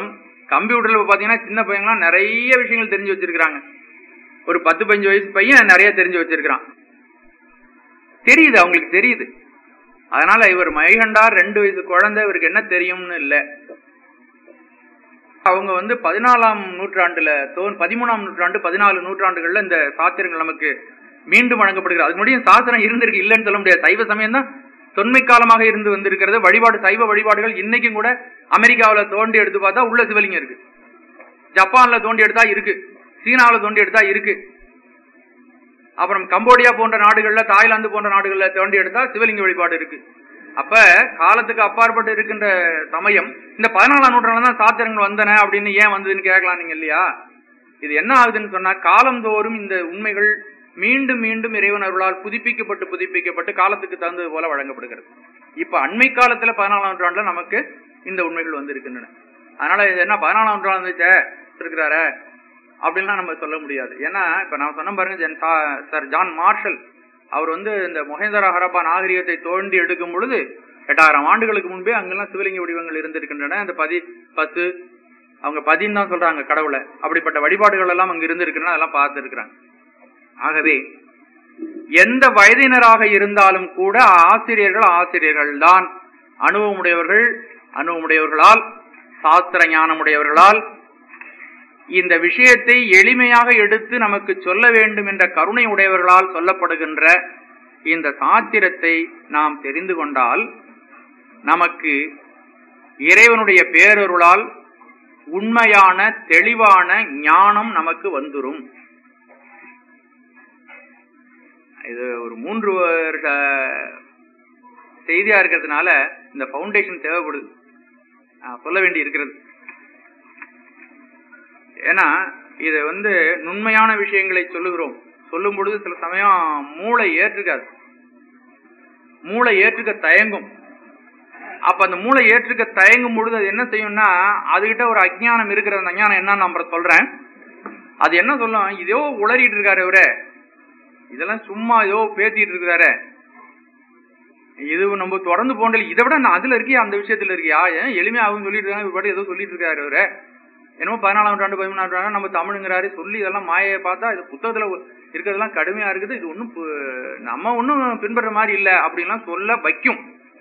கம்ப்யூட்டர்ல பாத்தீங்கன்னா சின்ன பையன்லாம் நிறைய விஷயங்கள் தெரிஞ்சு வச்சிருக்காங்க ஒரு பத்து பதினஞ்சு வயசு பையன் நிறைய தெரிஞ்சு வச்சிருக்கிறான் தெரியுது அவங்களுக்கு தெரியுது அதனால இவர் மைகண்டார் ரெண்டு வயசு குழந்தை இவருக்கு என்ன தெரியும்னு இல்ல அவங்க வந்து பதினாலாம் நூற்றாண்டுல தோன் பதிமூணாம் நூற்றாண்டு பதினாலு நூற்றாண்டுகள்ல இந்த சாத்திரங்கள் நமக்கு மீண்டும் வழங்கப்படுகிறது அதுக்கு முடியும் சாஸ்திரம் இருந்திருக்கு இல்லைன்னு சொல்ல முடியாது சைவ சமயம் தான் தொன்மை காலமாக இருந்து வந்திருக்கிறது வழிபாடு சைவ வழிபாடுகள் இன்னைக்கும் கூட அமெரிக்காவில் தோண்டி எடுத்து பார்த்தா உள்ள சிவலிங்கம் இருக்கு ஜப்பான்ல தோண்டி எடுத்தா இருக்கு சீனாவில் தோண்டி எடுத்தா இருக்கு அப்புறம் கம்போடியா போன்ற நாடுகள்ல தாய்லாந்து போன்ற நாடுகள்ல தோண்டி எடுத்தா சிவலிங்க வழிபாடு இருக்கு அப்ப காலத்துக்கு அப்பாற்பட்டு இருக்கின்ற சமயம் இந்த பதினாலாம் நூற்றாண்டுல தான் சாத்திரங்கள் வந்தன அப்படின்னு ஏன் வந்ததுன்னு கேட்கலாம் நீங்க இல்லையா இது என்ன ஆகுதுன்னு சொன்னா காலந்தோறும் இந்த உண்மைகள் மீண்டும் மீண்டும் இறைவன் அருளால் புதுப்பிக்கப்பட்டு புதுப்பிக்கப்பட்டு காலத்துக்கு தகுந்தது போல வழங்கப்படுகிறது இப்ப அண்மை காலத்துல பதினாலாம் நூற்றாண்டுல நமக்கு இந்த உண்மைகள் வந்து இருக்கின்றன அதனால இது என்ன பதினாலாம் நூற்றாண்டு வந்துச்சே இருக்கிறாரு அப்படின்லாம் நம்ம சொல்ல முடியாது ஏன்னா இப்ப நான் சொன்ன பாருங்க ஜென் சா- சார் ஜான் மார்ஷல் அவர் வந்து இந்த மொஹேந்தர ஹரப்பா நாகரிகத்தை தோண்டி எடுக்கும் பொழுது எட்டாயிரம் ஆண்டுகளுக்கு முன்பே அங்கெல்லாம் சிவலிங்க வடிவங்கள் இருந்திருக்கின்றன அந்த பதி பத்து அவங்க பதின்னு தான் சொல்றாங்க கடவுளை அப்படிப்பட்ட வழிபாடுகள் எல்லாம் அங்க இருந்திருக்கின்றன அதெல்லாம் பார்த்திருக்கிறாங்க ஆகவே எந்த வயதினராக இருந்தாலும் கூட ஆசிரியர்கள் ஆசிரியர்கள் தான் அனுபவமுடையவர்கள் அனுபவமுடையவர்களால் சாஸ்திர ஞானமுடையவர்களால் இந்த விஷயத்தை எளிமையாக எடுத்து நமக்கு சொல்ல வேண்டும் என்ற கருணை உடையவர்களால் சொல்லப்படுகின்ற இந்த சாத்திரத்தை நாம் தெரிந்து கொண்டால் நமக்கு இறைவனுடைய பேரருளால் உண்மையான தெளிவான ஞானம் நமக்கு வந்துரும் இது ஒரு மூன்று வருட செய்தியா இருக்கிறதுனால இந்த ஃபவுண்டேஷன் தேவைப்படுது நான் சொல்ல வேண்டி இருக்கிறது ஏன்னா இது வந்து நுண்மையான விஷயங்களை சொல்லுகிறோம் சொல்லும் பொழுது சில சமயம் மூளை ஏற்றுக்காது மூளை ஏற்றுக்க தயங்கும் அப்ப அந்த மூளை ஏற்றுக்க தயங்கும் பொழுது அது என்ன செய்யும்னா அதுகிட்ட ஒரு அஜ்ஞானம் இருக்கிற அந்த அஞ்ஞானம் என்ன நான் அப்புறம் சொல்றேன் அது என்ன சொல்லும் இதோ உளறிட்டு இருக்காரு இவரு இதெல்லாம் சும்மா ஏதோ பேத்திட்டு இருக்கிறாரு இது நம்ம தொடர்ந்து போண்டல இதை விட நான் அதுல இருக்கியா அந்த விஷயத்துல இருக்கியா ஏன் எளிமையா அவங்க சொல்லிட்டு இருக்காங்க இவர் பாட்டு ஏதோ சொல்லிட்டு இருக்காரு இவரு என்னமோ பதினாலாம் நூற்றாண்டு பதிமூணாம் நூற்றாண்டு நம்ம தமிழுங்கிறாரு சொல்லி இதெல்லாம் மாயை பார்த்தா இது புத்தகத்துல இருக்கிறதெல்லாம் கடுமையா இருக்குது இது ஒன்றும் நம்ம ஒன்றும் பின்பற்ற மாதிரி இல்லை அப்படின்லாம் சொல்ல வைக்கும்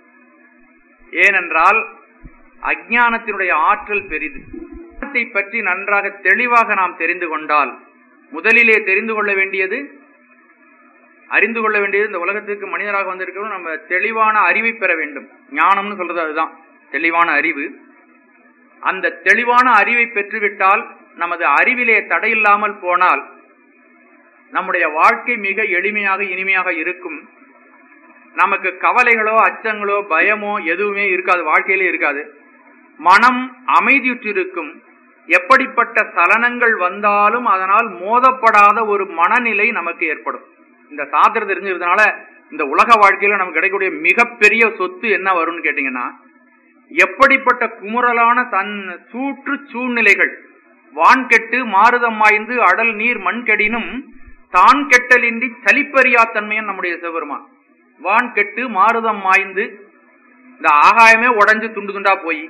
ஏனென்றால் அஜ்ஞானத்தினுடைய ஆற்றல் பெரிது ஞானத்தை பற்றி நன்றாக தெளிவாக நாம் தெரிந்து கொண்டால் முதலிலே தெரிந்து கொள்ள வேண்டியது அறிந்து கொள்ள வேண்டியது இந்த உலகத்துக்கு மனிதராக வந்திருக்கிறோம் நம்ம தெளிவான அறிவை பெற வேண்டும் ஞானம்னு சொல்றது அதுதான் தெளிவான அறிவு அந்த தெளிவான அறிவை பெற்றுவிட்டால் நமது அறிவிலே தடையில்லாமல் போனால் நம்முடைய வாழ்க்கை மிக எளிமையாக இனிமையாக இருக்கும் நமக்கு கவலைகளோ அச்சங்களோ பயமோ எதுவுமே இருக்காது வாழ்க்கையிலே இருக்காது மனம் அமைதியுற்றிருக்கும் எப்படிப்பட்ட சலனங்கள் வந்தாலும் அதனால் மோதப்படாத ஒரு மனநிலை நமக்கு ஏற்படும் இந்த சாத்திரம் தெரிஞ்சிருந்தனால இந்த உலக வாழ்க்கையில நமக்கு கிடைக்கக்கூடிய மிகப்பெரிய சொத்து என்ன வரும்னு கேட்டீங்கன்னா எப்படிப்பட்ட குமுறலான தன் சூற்று சூழ்நிலைகள் வான் கெட்டு மாறுதம் மாய்ந்து அடல் நீர் மண் கெடினும் தான் கெட்டலின்றி சலிப்பறியா தன்மையும் நம்முடைய சிவபெருமான் வான் கெட்டு மாறுதம் மாய்ந்து இந்த ஆகாயமே உடைஞ்சு துண்டு துண்டா போய்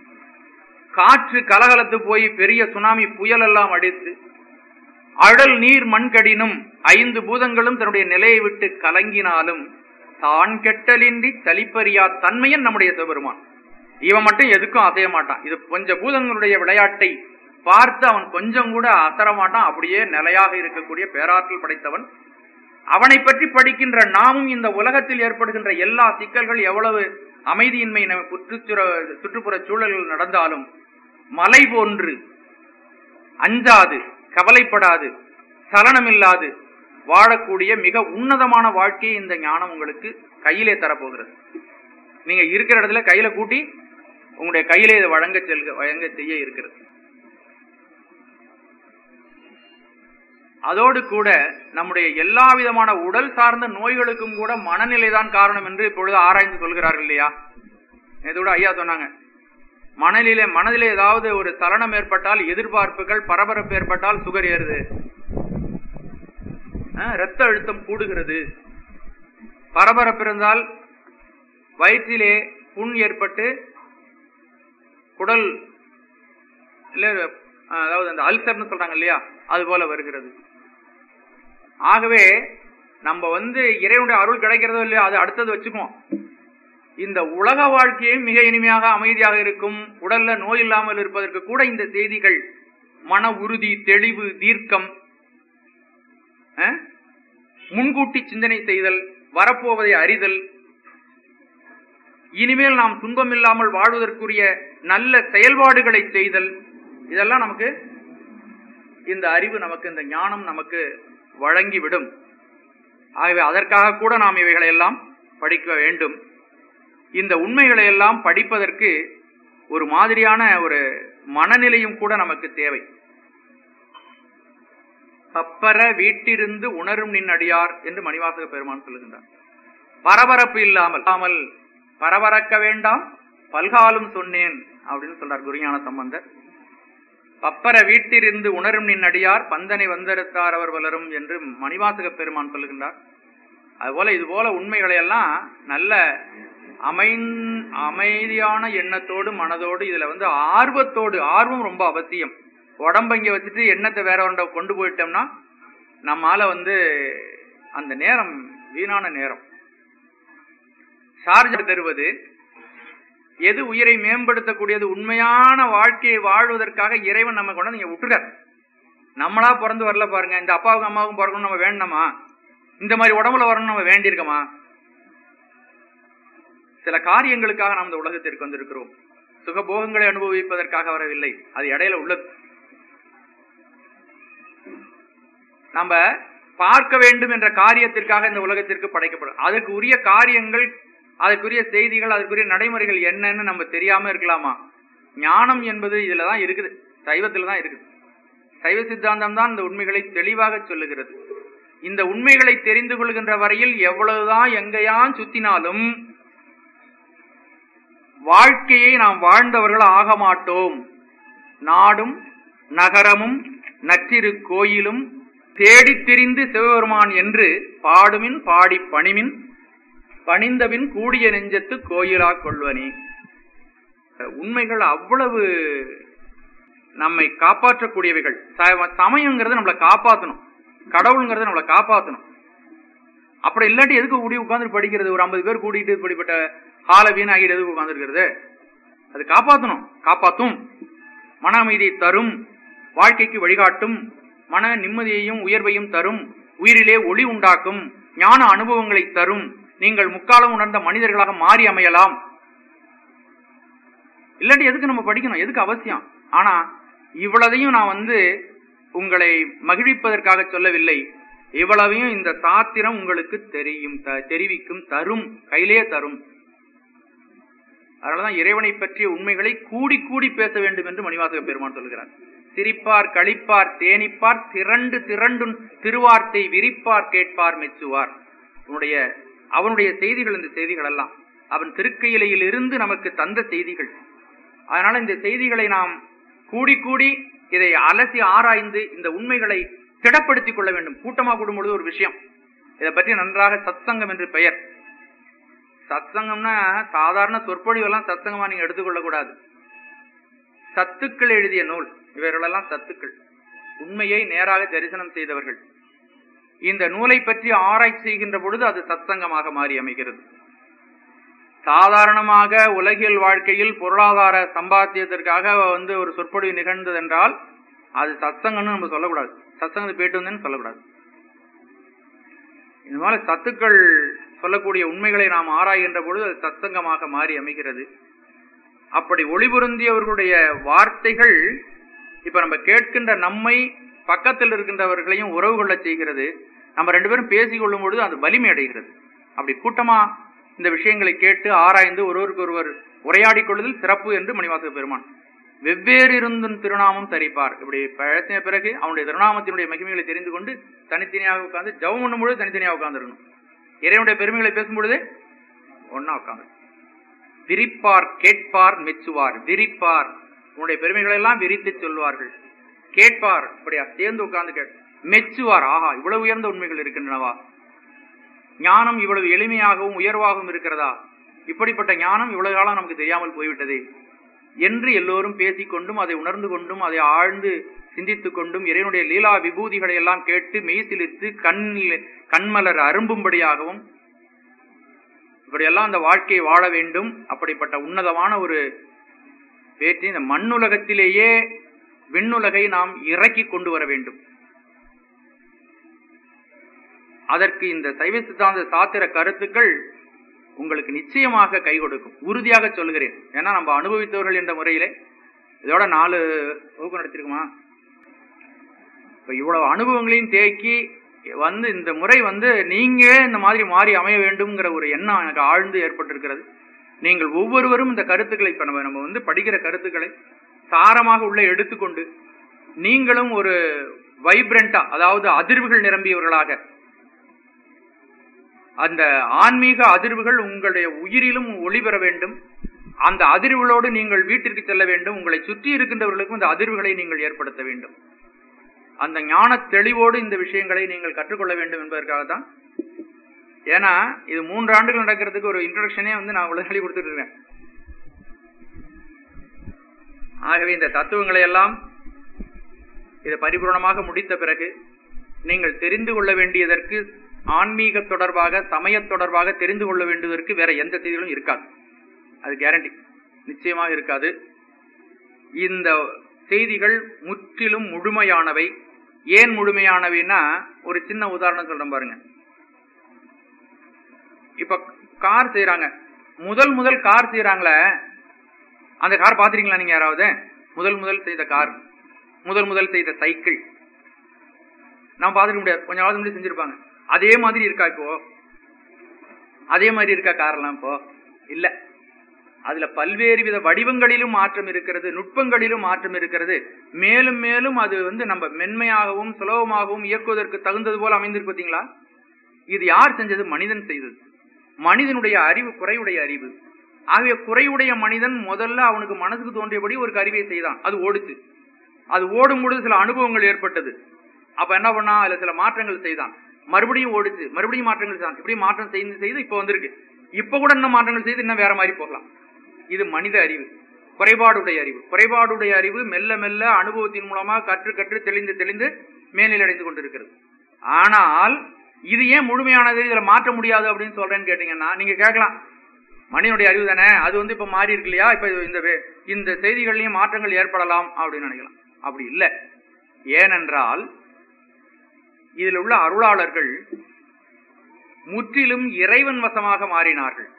காற்று கலகலத்து போய் பெரிய சுனாமி புயல் எல்லாம் அடித்து அடல் நீர் மண்கடினும் ஐந்து பூதங்களும் தன்னுடைய நிலையை விட்டு கலங்கினாலும் தான் கெட்டலின்றி சலிப்பறியா தன்மையன் நம்முடைய சிவபெருமான் இவன் மட்டும் எதுக்கும் அசைய மாட்டான் இது கொஞ்ச பூதங்களுடைய விளையாட்டை பார்த்து அவன் கொஞ்சம் கூட அசர மாட்டான் அப்படியே நிலையாக இருக்கக்கூடிய பேராற்றல் படைத்தவன் அவனை பற்றி படிக்கின்ற நாமும் இந்த உலகத்தில் ஏற்படுகின்ற எல்லா சிக்கல்கள் எவ்வளவு அமைதியின்மை சுற்றுச்சுற சுற்றுப்புற சூழல்கள் நடந்தாலும் மலை போன்று அஞ்சாது கவலைப்படாது சலனமில்லாது வாழக்கூடிய மிக உன்னதமான வாழ்க்கையை இந்த ஞானம் உங்களுக்கு கையிலே தரப்போகிறது நீங்க இருக்கிற இடத்துல கையில கூட்டி உங்களுடைய கையிலே இதை வழங்க செல்க வழங்க செய்ய இருக்கிறது அதோடு கூட நம்முடைய எல்லா விதமான உடல் சார்ந்த நோய்களுக்கும் கூட மனநிலை தான் காரணம் என்று இப்பொழுது ஆராய்ந்து சொல்கிறார்கள் இல்லையா இதோட ஐயா சொன்னாங்க மனநிலை மனதிலே ஏதாவது ஒரு சலனம் ஏற்பட்டால் எதிர்பார்ப்புகள் பரபரப்பு ஏற்பட்டால் சுகர் ஏறுது இரத்த அழுத்தம் கூடுகிறது பரபரப்பு இருந்தால் வயிற்றிலே புண் ஏற்பட்டு குடல் இல்ல அஹ், அதாவது அந்த அல்சர்னு சொல்றாங்க இல்லையா அது போல வருகிறது ஆகவே நம்ம வந்து இறைவனுடைய அருள் கிடைக்கிறதோ இல்லையோ அது அடுத்தது வச்சுக்குவோம் இந்த உலக வாழ்க்கையும் மிக இனிமையாக அமைதியாக இருக்கும் உடல்ல நோய் இல்லாமல் இருப்பதற்கு கூட இந்த செய்திகள் மன உறுதி தெளிவு தீர்க்கம் அஹ், முன்கூட்டி சிந்தனை செய்தல் வரப்போவதை அறிதல் இனிமேல் நாம் துன்பம் இல்லாமல் வாழ்வதற்குரிய நல்ல செயல்பாடுகளை செய்தல் இதெல்லாம் நமக்கு இந்த அறிவு நமக்கு இந்த ஞானம் நமக்கு வழங்கிவிடும் ஆகவே அதற்காக கூட நாம் இவைகளை எல்லாம் படிக்க வேண்டும் இந்த உண்மைகளை எல்லாம் படிப்பதற்கு ஒரு மாதிரியான ஒரு மனநிலையும் கூட நமக்கு தேவை பப்பர வீட்டிருந்து உணரும் நின் அடியார் என்று மணிவாசக பெருமான் சொல்லுகின்றார் பரபரப்பு இல்லாமல் இல்லாமல் பரபரக்க வேண்டாம் பல்காலும் சொன்னேன் அப்படின்னு சொல்றார் குருஞான சம்பந்தர் பப்பர வீட்டிலிருந்து உணரும் நின் அடியார் பந்தனை வந்தறுத்தார் அவர் வளரும் என்று மணிவாசக பெருமான் சொல்லுகின்றார் அதுபோல இது போல உண்மைகளை எல்லாம் நல்ல அமைந் அமைதியான எண்ணத்தோடு மனதோடு இதுல வந்து ஆர்வத்தோடு ஆர்வம் ரொம்ப அவசியம் உடம்ப இங்க வச்சுட்டு எண்ணத்தை வேற ஒன்றை கொண்டு போயிட்டோம்னா நம்மால வந்து அந்த நேரம் வீணான நேரம் சார்ஜ் தருவது எது உயிரை மேம்படுத்தக்கூடியது உண்மையான வாழ்க்கையை வாழ்வதற்காக இறைவன் நம்ம கொண்டு வந்து இங்க விட்டுறார் நம்மளா பிறந்து வரல பாருங்க இந்த அப்பாவுக்கும் அம்மாவுக்கும் பிறக்கணும் நம்ம வேண்டணுமா இந்த மாதிரி உடம்புல வரணும் நம்ம வேண்டியிருக்கோமா சில காரியங்களுக்காக நாம் இந்த உலகத்திற்கு வந்திருக்கிறோம் சுகபோகங்களை அனுபவிப்பதற்காக வரவில்லை அது இடையில உள்ளது நம்ம பார்க்க வேண்டும் என்ற காரியத்திற்காக இந்த உலகத்திற்கு படைக்கப்படும் அதற்கு உரிய காரியங்கள் அதற்குரிய செய்திகள் அதற்குரிய நடைமுறைகள் என்னன்னு நம்ம தெரியாம இருக்கலாமா ஞானம் என்பது இதுல தான் இருக்குது சைவத்துல தான் இருக்குது சைவ சித்தாந்தம் தான் இந்த உண்மைகளை தெளிவாக சொல்லுகிறது இந்த உண்மைகளை தெரிந்து கொள்கின்ற வரையில் எவ்வளவுதான் எங்கேயான் சுத்தினாலும் வாழ்க்கையை நாம் வாழ்ந்தவர்கள் ஆக மாட்டோம் நாடும் நகரமும் நற்றிரு கோயிலும் தேடித் திரிந்து சிவபெருமான் என்று பாடுமின் பாடி பணிமின் பணிந்தபின் கூடிய நெஞ்சத்து கோயிலா கொள்வனே உண்மைகள் அவ்வளவு நம்மை காப்பாற்றக்கூடியவைகள் ச- சமயங்கிறது நம்மளை காப்பாத்தணும் கடவுளுங்கிறது நம்மளை காப்பாத்தணும் அப்படி இல்லாட்டி எதுக்கு கூடி உட்கார்ந்து படிக்கிறது ஒரு ஐம்பது பேர் கூட்டிட்டு இப்படிப்பட்ட ஹால வீணாகிட்டு எதுக்கு உட்கார்ந்துருக்கிறது அது காப்பாத்தணும் காப்பாத்தும் மன அமைதியை தரும் வாழ்க்கைக்கு வழிகாட்டும் மன நிம்மதியையும் உயர்வையும் தரும் உயிரிலே ஒளி உண்டாக்கும் ஞான அனுபவங்களை தரும் நீங்கள் முக்காலம் உணர்ந்த மனிதர்களாக மாறி அமையலாம் இல்லாட்டி எதுக்கு நம்ம படிக்கணும் எதுக்கு அவசியம் ஆனா இவ்வளதையும் நான் வந்து உங்களை மகிழ்விப்பதற்காக சொல்லவில்லை இவ்வளவையும் இந்த சாத்திரம் உங்களுக்கு தெரியும் த- தெரிவிக்கும் தரும் கையிலே தரும் அதனாலதான் இறைவனை பற்றிய உண்மைகளை கூடி கூடி பேச வேண்டும் என்று மணிவாசக பெருமான் சொல்கிறார் சிரிப்பார் களிப்பார் தேனிப்பார் திரண்டு திரண்டும் திருவார்த்தை விரிப்பார் கேட்பார் மெச்சுவார் உன்னுடைய அவனுடைய செய்திகள் இந்த செய்திகள் எல்லாம் அவன் திருக்கையிலையில் இருந்து நமக்கு தந்த செய்திகள் அதனால இந்த செய்திகளை நாம் கூடி கூடி இதை அலசி ஆராய்ந்து இந்த உண்மைகளை திடப்படுத்திக் கொள்ள வேண்டும் கூட்டமா கூடும்பொழுது ஒரு விஷயம் இதை பற்றி நன்றாக சத்சங்கம் என்று பெயர் சத்சங்கம்னா சாதாரண சொற்பொழிவெல்லாம் சத்சங்கமா நீங்க எடுத்துக்கொள்ள கூடாது சத்துக்கள் எழுதிய நூல் இவர்களெல்லாம் சத்துக்கள் உண்மையை நேராக தரிசனம் செய்தவர்கள் இந்த நூலை பற்றி ஆராய்ச்சி செய்கின்ற பொழுது அது சத்சங்கமாக மாறி அமைகிறது சாதாரணமாக உலகியல் வாழ்க்கையில் பொருளாதார சம்பாத்தியத்திற்காக வந்து ஒரு சொற்பொழிவு நிகழ்ந்ததென்றால் அது சத்சங்கம்னு நம்ம சொல்லக்கூடாது சத்சங்கத்தை போயிட்டு வந்தேன்னு சொல்லக்கூடாது இந்த மாதிரி சத்துக்கள் சொல்லக்கூடிய உண்மைகளை நாம் ஆராய்கின்ற பொழுது அது சத்சங்கமாக மாறி அமைகிறது அப்படி ஒளிபுருந்தியவர்களுடைய வார்த்தைகள் இப்ப நம்ம கேட்கின்ற நம்மை பக்கத்தில் இருக்கின்றவர்களையும் உறவு கொள்ள செய்கிறது நம்ம ரெண்டு பேரும் பேசிக் கொள்ளும் பொழுது அது வலிமை அடைகிறது அப்படி கூட்டமா இந்த விஷயங்களை கேட்டு ஆராய்ந்து ஒருவருக்கு ஒருவர் உரையாடிக் கொள்ளுதல் சிறப்பு என்று மணிவாசக பெருமான் வெவ்வேறு இருந்தும் திருநாமம் தரிப்பார் இப்படி பழத்தின பிறகு அவனுடைய திருநாமத்தினுடைய மகிமைகளை தெரிந்து கொண்டு தனித்தனியாக உட்கார்ந்து ஜெபம் பண்ணும் பொழுது தனித்தனியாக உட்கார்ந்துருக்கணும் இறைவனுடைய பெருமைகளை பேசும் பொழுது ஒன்னா உட்கார்ந்து விரிப்பார் கேட்பார் மெச்சுவார் விரிப்பார் உன்னுடைய பெருமைகளை எல்லாம் விரித்து சொல்வார்கள் கேட்பார் அப்படியா சேர்ந்து உட்கார்ந்து கேட் மெச்சுவார் ஆஹா இவ்வளவு உயர்ந்த உண்மைகள் இருக்கின்றனவா ஞானம் இவ்வளவு எளிமையாகவும் உயர்வாகவும் இருக்கிறதா இப்படிப்பட்ட ஞானம் இவ்வளவு காலம் நமக்கு தெரியாமல் போய்விட்டதே என்று எல்லோரும் பேசிக்கொண்டும் அதை உணர்ந்து கொண்டும் அதை ஆழ்ந்து சிந்தித்துக் கொண்டும் இறைவனுடைய லீலா விபூதிகளை எல்லாம் கேட்டு மெய்சிலித்து கண்ணில் கண்மலர் அரும்பும்படியாகவும் இப்படியெல்லாம் அந்த வாழ்க்கையை வாழ வேண்டும் அப்படிப்பட்ட உன்னதமான ஒரு பேச்சு இந்த மண்ணுலகத்திலேயே விண்ணுலகை நாம் இறக்கி கொண்டு வர வேண்டும் அதற்கு இந்த சைவ சித்தாந்த சாத்திர கருத்துக்கள் உங்களுக்கு நிச்சயமாக கை கொடுக்கும் உறுதியாக சொல்கிறேன் ஏன்னா நம்ம அனுபவித்தவர்கள் என்ற முறையிலே இதோட நாலு வகுப்பு நடத்திருக்குமா இப்ப இவ்வளவு அனுபவங்களையும் தேக்கி வந்து இந்த முறை வந்து நீங்களே இந்த மாதிரி மாறி அமைய வேண்டும்ங்கிற ஒரு எண்ணம் எனக்கு ஆழ்ந்து ஏற்பட்டிருக்கிறது நீங்கள் ஒவ்வொருவரும் இந்த கருத்துக்களை இப்ப நம்ம நம்ம வந்து படிக்கிற கருத்துக்களை சாரமாக உள்ள எடுத்துக்கொண்டு நீங்களும் ஒரு வைப்ரண்டா அதாவது அதிர்வுகள் நிரம்பியவர்களாக அந்த ஆன்மீக அதிர்வுகள் உங்களுடைய உயிரிலும் ஒளிபெற வேண்டும் அந்த அதிர்வுகளோடு நீங்கள் வீட்டிற்கு செல்ல வேண்டும் உங்களை சுற்றி இருக்கின்றவர்களுக்கும் இந்த அதிர்வுகளை நீங்கள் ஏற்படுத்த வேண்டும் அந்த ஞான தெளிவோடு இந்த விஷயங்களை நீங்கள் கற்றுக்கொள்ள வேண்டும் என்பதற்காக தான் ஏன்னா இது மூன்று ஆண்டுகள் நடக்கிறதுக்கு ஒரு இன்ட்ரடக்ஷனே வந்து நான் இவ்வளவு சொல்லி கொடுத்துட்டு இருக்கேன் ஆகவே இந்த தத்துவங்களை எல்லாம் இதை பரிபூர்ணமாக முடித்த பிறகு நீங்கள் தெரிந்து கொள்ள வேண்டியதற்கு ஆன்மீக தொடர்பாக சமய தொடர்பாக தெரிந்து கொள்ள வேண்டியதற்கு வேற எந்த செய்திகளும் இருக்காது அது கேரண்டி நிச்சயமாக இருக்காது இந்த செய்திகள் முற்றிலும் முழுமையானவை ஏன் முழுமையானவைன்னா ஒரு சின்ன உதாரணம் சொல்றேன் பாருங்க இப்ப கார் செய்யறாங்க முதல் முதல் கார் செய்யறாங்களே அந்த கார் பாத்திருக்கீங்களா நீங்க யாராவது முதல் முதல் செய்த கார் முதல் முதல் செய்த சைக்கிள் நான் பார்த்துக்க முடியாது கொஞ்ச நாள் முன்னாடி செஞ்சிருப்பாங்க அதே மாதிரி இருக்கா இப்போ அதே மாதிரி இருக்கா காரெல்லாம் இப்போ இல்ல அதுல பல்வேறு வித வடிவங்களிலும் மாற்றம் இருக்கிறது நுட்பங்களிலும் மாற்றம் இருக்கிறது மேலும் மேலும் அது வந்து நம்ம மென்மையாகவும் சுலபமாகவும் இயக்குவதற்கு தகுந்தது போல அமைந்திருக்கு பார்த்தீங்களா இது யார் செஞ்சது மனிதன் செய்தது மனிதனுடைய அறிவு குறைவுடைய அறிவு ஆகவே குறைவுடைய மனிதன் முதல்ல அவனுக்கு மனசுக்கு தோன்றியபடி ஒரு கருவியை செய்தான் அது ஓடுச்சு அது ஓடும் பொழுது சில அனுபவங்கள் ஏற்பட்டது அப்ப என்ன பண்ணா அதுல சில மாற்றங்கள் செய்தான் மறுபடியும் ஓடுச்சு மறுபடியும் மாற்றங்கள் செய்தான் இப்படி மாற்றம் செய்து செய்து இப்ப வந்திருக்கு இப்ப கூட இன்னும் மாற்றங்கள் செய்து இன்னும் வேற மாதிரி போகலாம் இது மனித அறிவு குறைபாடுடைய அறிவு குறைபாடுடைய அறிவு மெல்ல மெல்ல அனுபவத்தின் மூலமா கற்று கற்று தெளிந்து தெளிந்து மேல்நிலையடைந்து கொண்டிருக்கிறது ஆனால் இது ஏன் முழுமையானது இதுல மாற்ற முடியாது அப்படின்னு சொல்றேன்னு கேட்டீங்கன்னா நீங்க கேட்கலாம் மனிதனுடைய அறிவு தானே அது வந்து இப்ப மாறி இருக்கு இல்லையா இப்ப இந்த வே- இந்த செய்திகள்லயும் மாற்றங்கள் ஏற்படலாம் அப்படின்னு நினைக்கலாம் அப்படி இல்லை ஏனென்றால் இதில் உள்ள அருளாளர்கள் முற்றிலும் இறைவன் வசமாக மாறினார்கள்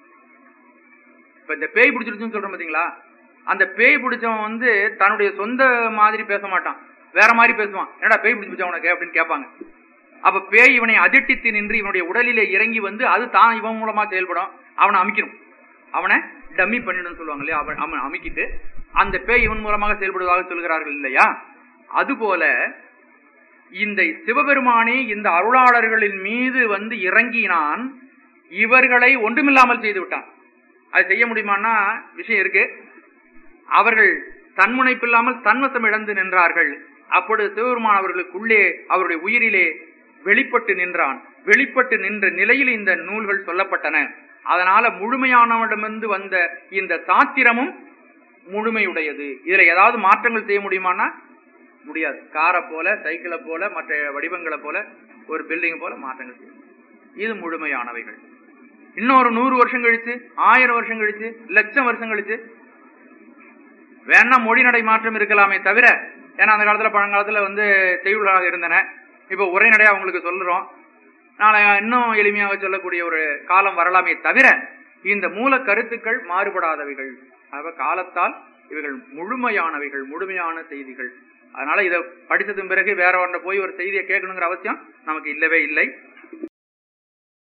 இப்ப இந்த பேய் பிடிச்சிருச்சுன்னு சொல்றோம் பாத்தீங்களா அந்த பேய் பிடிச்சவன் வந்து தன்னுடைய சொந்த மாதிரி பேச மாட்டான் வேற மாதிரி பேசுவான் என்னடா பேய் பிடிச்சு உனக்கு அப்படின்னு கேட்பாங்க அப்ப பேய் இவனை அதிர்ட்டித்து நின்று இவனுடைய உடலிலே இறங்கி வந்து அது தான் இவன் மூலமா செயல்படும் அவனை அமைக்கணும் அவனை டம்மி பண்ணிடும் சொல்லுவாங்க இல்லையா அவன் அவன் அமைக்கிட்டு அந்த பேய் இவன் மூலமாக செயல்படுவதாக சொல்கிறார்கள் இல்லையா அதுபோல இந்த சிவபெருமானே இந்த அருளாளர்களின் மீது வந்து இறங்கினான் இவர்களை ஒன்றுமில்லாமல் செய்து விட்டான் அது செய்ய முடியுமான்னா விஷயம் இருக்கு அவர்கள் தன்முனைப்பில்லாமல் தன்வசம் இழந்து நின்றார்கள் அப்பொழுது சிவபெருமான் அவர்களுக்குள்ளே அவருடைய உயிரிலே வெளிப்பட்டு நின்றான் வெளிப்பட்டு நின்ற நிலையில் இந்த நூல்கள் சொல்லப்பட்டன அதனால முழுமையானவனிடமிருந்து வந்த இந்த சாத்திரமும் முழுமையுடையது இதுல ஏதாவது மாற்றங்கள் செய்ய முடியுமானா முடியாது காரை போல சைக்கிளை போல மற்ற வடிவங்களை போல ஒரு பில்டிங் போல மாற்றங்கள் செய்ய முடியாது. இது முழுமையானவைகள் இன்னொரு நூறு வருஷம் கழிச்சு ஆயிரம் வருஷம் கழிச்சு லட்சம் வருஷம் கழிச்சு வேணா மொழி நடை மாற்றம் இருக்கலாமே தவிர ஏன்னா அந்த காலத்துல பழங்காலத்துல வந்து செய்யுள்களாக இருந்தன இப்ப உரைநடையா உங்களுக்கு சொல்லுறோம் நாளை இன்னும் எளிமையாக சொல்லக்கூடிய ஒரு காலம் வரலாமே தவிர இந்த மூல கருத்துக்கள் மாறுபடாதவைகள் ஆக காலத்தால் இவைகள் முழுமையானவைகள் முழுமையான செய்திகள் அதனால இதை படித்ததும் பிறகு வேற ஒன்றை போய் ஒரு செய்தியை கேட்கணுங்கிற அவசியம் நமக்கு இல்லவே இல்லை